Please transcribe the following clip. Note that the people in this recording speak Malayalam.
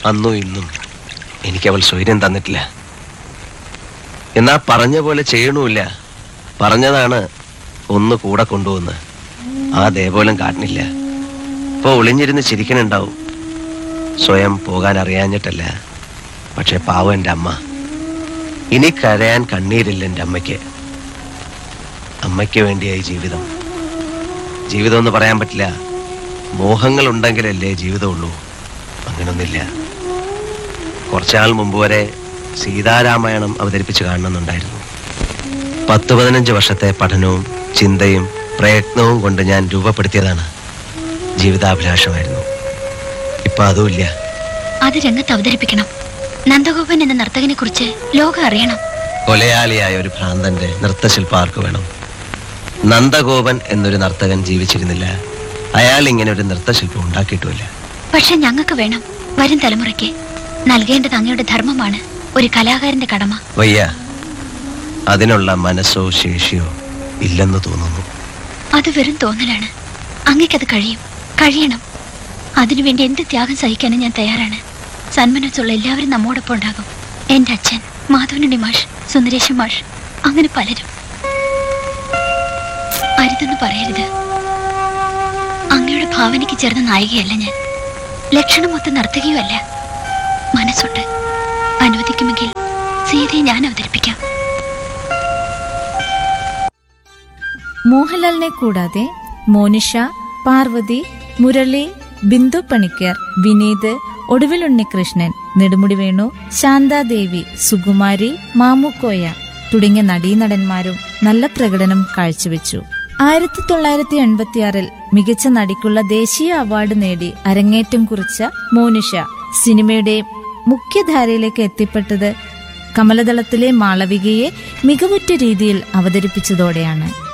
അന്നും ഇന്നും എനിക്ക് അവൾ സ്വൈര്യം തന്നിട്ടില്ല എന്നാ പറഞ്ഞ പോലെ ചെയ്യണമില്ല പറഞ്ഞതാണ് ഒന്ന് കൂടെ കൊണ്ടുവന്ന് ആ ദേപോലും കാട്ടണില്ല ഇപ്പൊ ഒളിഞ്ഞിരുന്ന് ചിരിക്കണുണ്ടാവും സ്വയം പോകാൻ അറിയാഞ്ഞിട്ടല്ല പക്ഷെ പാവം എൻ്റെ അമ്മ ഇനി കരയാൻ കണ്ണീരില്ല എൻ്റെ അമ്മയ്ക്ക് അമ്മയ്ക്ക് വേണ്ടിയായി ജീവിതം ജീവിതം എന്ന് പറയാൻ പറ്റില്ല മോഹങ്ങൾ ഉണ്ടെങ്കിലല്ലേ ജീവിതമുള്ളൂ അങ്ങനൊന്നില്ല കുറച്ചാൾ മുമ്പ് വരെ സീതാരാമായണം അവതരിപ്പിച്ച് കാണണമെന്നുണ്ടായിരുന്നു പത്ത് പതിനഞ്ച് വർഷത്തെ പഠനവും ചിന്തയും പ്രയത്നവും കൊണ്ട് ഞാൻ രൂപപ്പെടുത്തിയതാണ് ജീവിതാഭിലാഷമായിരുന്നു ഇപ്പൊ അതുമില്ല അത് രംഗത്ത് അവതരിപ്പിക്കണം നന്ദഗോപൻ എന്ന നർത്തകനെ കുറിച്ച് ലോകം അറിയണം കൊലയാളിയായ ഒരു ഭ്രാന്തന്റെ നൃത്തശില്പം ആർക്ക് വേണം നന്ദഗോപൻ എന്നൊരു നർത്തകൻ ജീവിച്ചിരുന്നില്ല അയാൾ ഇങ്ങനെ ഒരു നൃത്തശില്പം ഉണ്ടാക്കിയിട്ടുമില്ല പക്ഷെ ഞങ്ങൾക്ക് വേണം വരും തലമുറയ്ക്ക് നൽകേണ്ടത് അങ്ങയുടെ ധർമ്മമാണ് ഒരു കലാകാരന്റെ കടമ വയ്യ അതിനുള്ള മനസ്സോ ശേഷിയോ ഇല്ലെന്ന് തോന്നുന്നു അത് വെറും തോന്നലാണ് അങ്ങയ്ക്കത് കഴിയും കഴിയണം അതിനുവേണ്ടി എന്ത് ത്യാഗം സഹിക്കാനും ഞാൻ തയ്യാറാണ് സന്മനസ്സുള്ള എല്ലാവരും നമ്മോടൊപ്പം ഉണ്ടാകും എന്റെ അച്ഛൻ മാധവനുണ്ണി മാഷ് സുന്ദരേശൻ മാഷ് അങ്ങനെ പലരും അരുതെന്ന് പറയരുത് അങ്ങയുടെ ഭാവനയ്ക്ക് ചേർന്ന നായികയല്ല ഞാൻ ലക്ഷണമൊത്ത നർത്തകിയുമല്ല മനസ്സുണ്ട് അനുവദിക്കുമെങ്കിൽ സീതയെ ഞാൻ അവതരിപ്പിക്കാം മോഹൻലാലിനെ കൂടാതെ മോനിഷ പാർവതി മുരളി ബിന്ദു പണിക്കർ വിനീത് ഒടുവിൽ ഉണ്ണികൃഷ്ണൻ നെടുമുടി വേണു ശാന്താദേവി സുകുമാരി മാമുക്കോയ തുടങ്ങിയ നടീനടന്മാരും നല്ല പ്രകടനം കാഴ്ചവെച്ചു ആയിരത്തി തൊള്ളായിരത്തി എൺപത്തിയാറിൽ മികച്ച നടിക്കുള്ള ദേശീയ അവാർഡ് നേടി അരങ്ങേറ്റം കുറിച്ച മോനിഷ സിനിമയുടെ മുഖ്യധാരയിലേക്ക് എത്തിപ്പെട്ടത് കമലദളത്തിലെ മാളവികയെ മികവുറ്റ രീതിയിൽ അവതരിപ്പിച്ചതോടെയാണ്